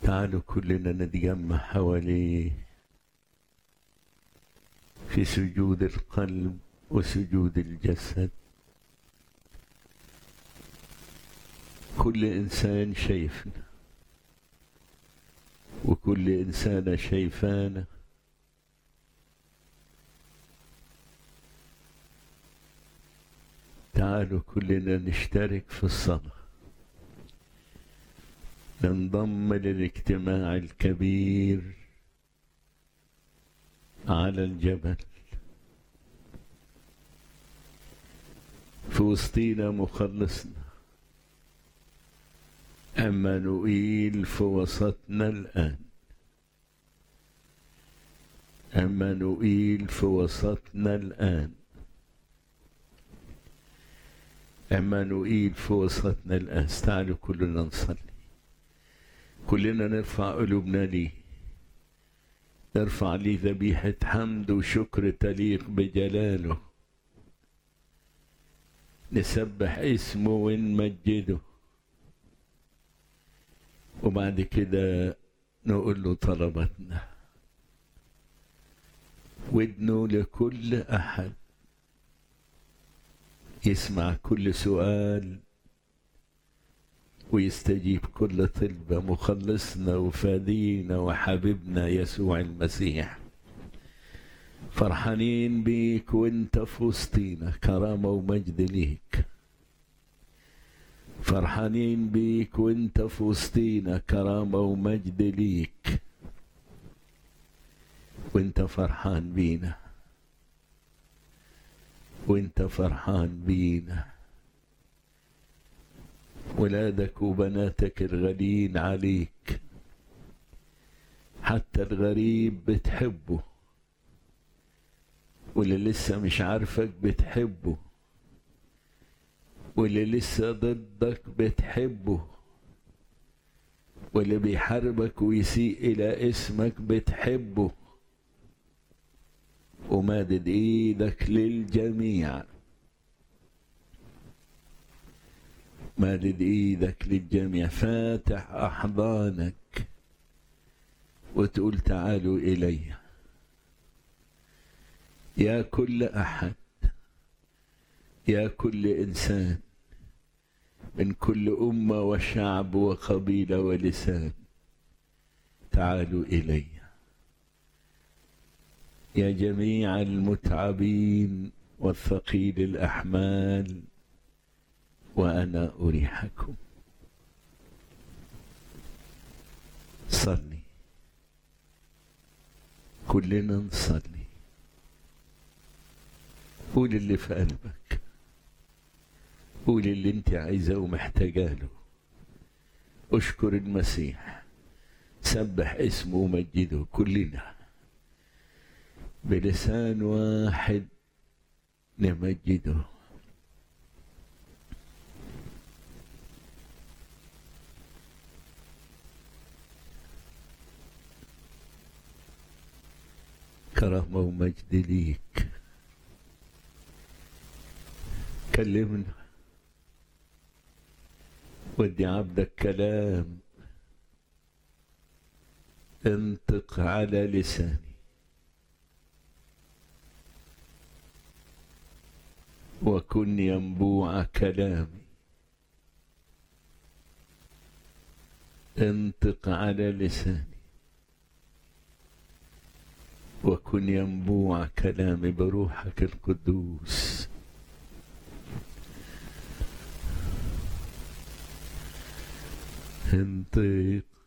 تعالوا كلنا نتجمع حواليه في سجود القلب وسجود الجسد كل انسان شايفنا وكل انسانه شايفانا تعالوا كلنا نشترك في الصلاه ننضم للاجتماع الكبير على الجبل في وسطينا مخلصنا أما نؤيل في وسطنا الآن أما نؤيل في وسطنا الآن أما نؤيل في وسطنا الآن تعالوا كلنا نصلي كلنا نرفع قلوبنا ليه نرفع ليه ذبيحة حمد وشكر تليق بجلاله نسبح اسمه ونمجده وبعد كده نقول له طلباتنا ودنه لكل أحد يسمع كل سؤال ويستجيب كل طلبة مخلصنا وفادينا وحبيبنا يسوع المسيح فرحانين بيك وانت في وسطينا كرامة ومجد ليك فرحانين بيك وانت في وسطينا كرامة ومجد ليك وانت فرحان بينا وانت فرحان بينا ولادك وبناتك الغاليين عليك حتى الغريب بتحبه واللي لسه مش عارفك بتحبه واللي لسه ضدك بتحبه واللي بيحاربك ويسيء إلى اسمك بتحبه ومادد ايدك للجميع مادد ايدك للجميع فاتح احضانك وتقول تعالوا الي يا كل احد يا كل انسان من كل امه وشعب وقبيله ولسان تعالوا الي يا جميع المتعبين والثقيل الاحمال وانا اريحكم صلي كلنا نصلي قول اللي في قلبك قول اللي انت عايزاه ومحتاجاه له اشكر المسيح سبح اسمه ومجده كلنا بلسان واحد نمجده كرامة ومجد ليك كلمنا ودي عبدك كلام انطق على لساني وكن ينبوع كلامي انطق على لساني وكن ينبوع كلامي بروحك القدوس انطق